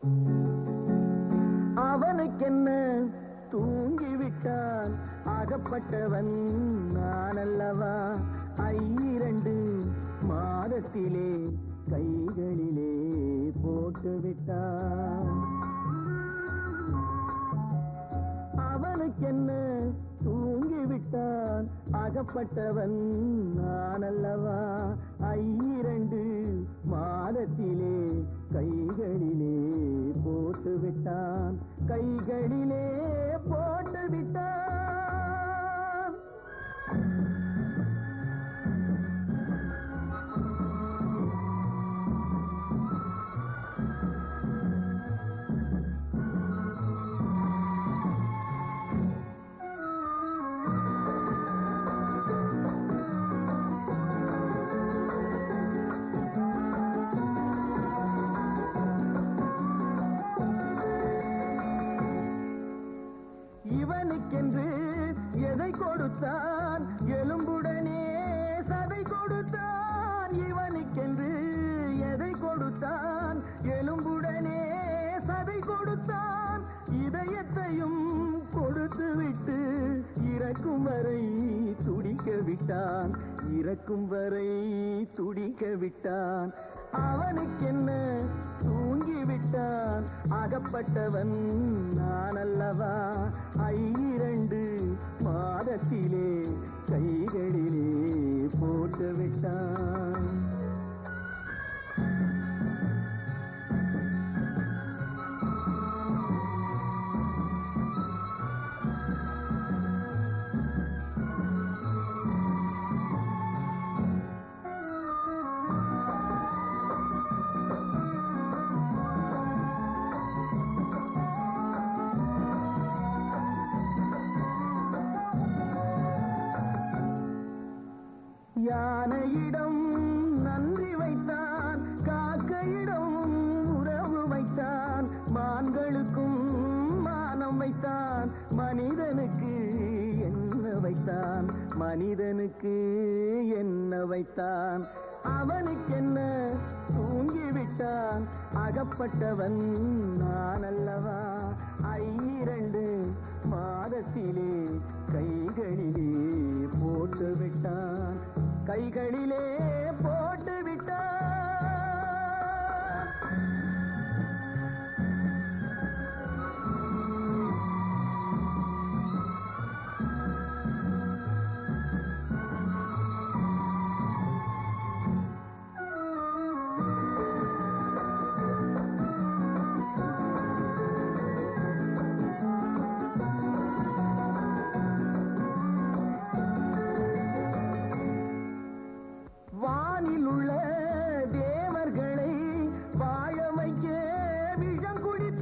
அவனுக்கென்ன தூங்கிவிட்டான் அகப்பட்டவன் நான் அல்லவா ஐரண்டு மாதத்திலே கைகளிலே போட்டு விட்டான் அவனுக்கென்ன தூங்கிவிட்டான் அகப்பட்டவன் நான் அல்லவா ஐரண்டு மாதத்திலே கைகளிலே போட்டு விட்டான் கைகளிலே போட்டு விட்டான் இவனுக்கென்று எதை கொடுத்தான் எலும்புடனே சதை கொடுத்தான் இவனுக்கென்று எதை கொடுத்தான் எலும்புடனே சதை கொடுத்தான் இதயத்தையும் கொடுத்து விட்டு இறக்கும் வரை துடிக்க விட்டான் இறக்கும் வரை துடிக்க விட்டான் அவனுக்கென்ன தூங்கி விட்டான் அகப்பட்டவன் நான் அல்லவா ஐரண்டு மாதத்திலே கைகளிலே போட்டு விட்டான் யானையிடம் நன்றி வைத்தான் காக்கையிடம் உறவு வைத்தான் மான்களுக்கும் மானம் வைத்தான் மனிதனுக்கு என்ன வைத்தான் மனிதனுக்கு என்ன வைத்தான் அவனுக்கென்ன தூங்கிவிட்டான் அகப்பட்டவன் நான் அல்லவா ஐரண்டு மாதத்திலே கைகளிலே போட்டு விட்டான் கைகளிலே போட்டு விட்டான் வானில் உள்ள தேவர்களை வாழ வைக்க விஷம்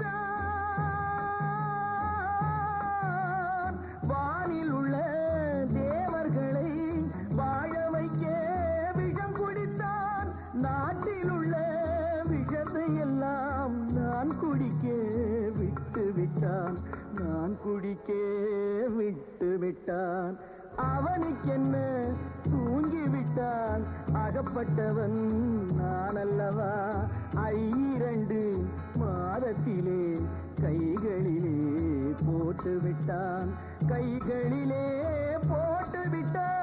குடித்தான் வானில் உள்ள தேவர்களை வாழ வைக்க விஷம் குடித்தான் நாட்டில் உள்ள விஷத்தை எல்லாம் நான் குடிக்க விட்டு விட்டான் நான் குடிக்க விட்டு விட்டான் அவனுக்கென்ன தூங்கி விட்டான் அகப்பட்டவன் நான் அல்லவா ஐரண்டு மாதத்திலே கைகளிலே போட்டு விட்டான் கைகளிலே போட்டு விட்டான்